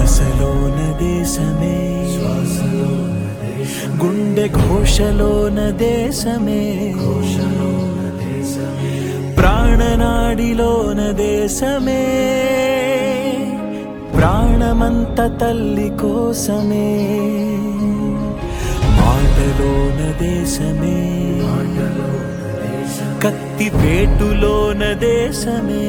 శ్వాసలోన దేశమే గుండె ఘోషలోన దేశమే ప్రాణనాడిలోన దేశమే ప్రాణమంత తల్లి కోసమే మాటలోన దేశమే కత్తి వేటులోన దేశమే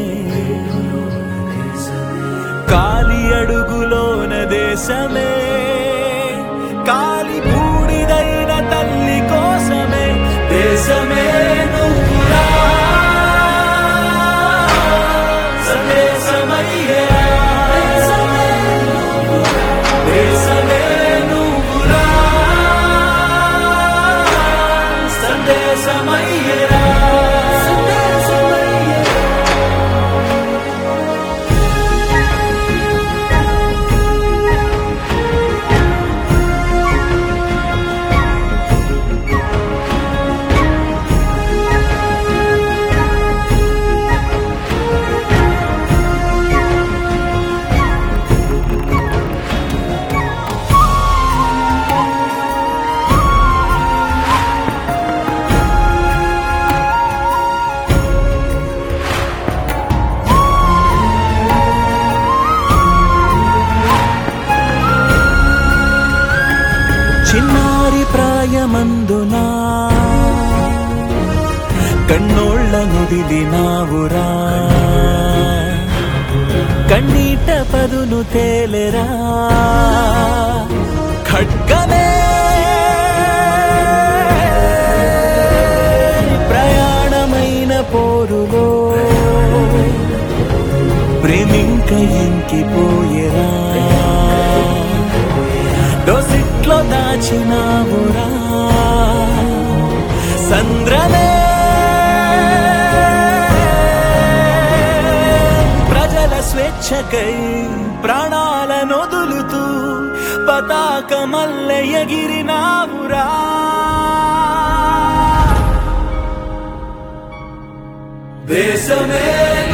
కాలి అడుగులోన దేశమే కాలి బూడిదైన తల్లి కోసమే దేశమే నువ్వురా సందేశమయ్యేరా. దేశమే నువ్వురా సందేశమయ్యేరా. సందేశమయ్యేరా. చిన్నారి ప్రాయమందునా కన్నోళ్ళ నుదిలినావురా కన్నీట పదును తేలెరా ఖడ్గమే ప్రయాణమైన పోరులో ప్రేమింక ఇంకిపోయేరా దోసిట్లో దాచినావురా సంద్రమే ప్రజల స్వేచ్ఛకై ప్రాణాల నొదులుతూ పతాకమల్ల ఎగిరినావురా దేశమే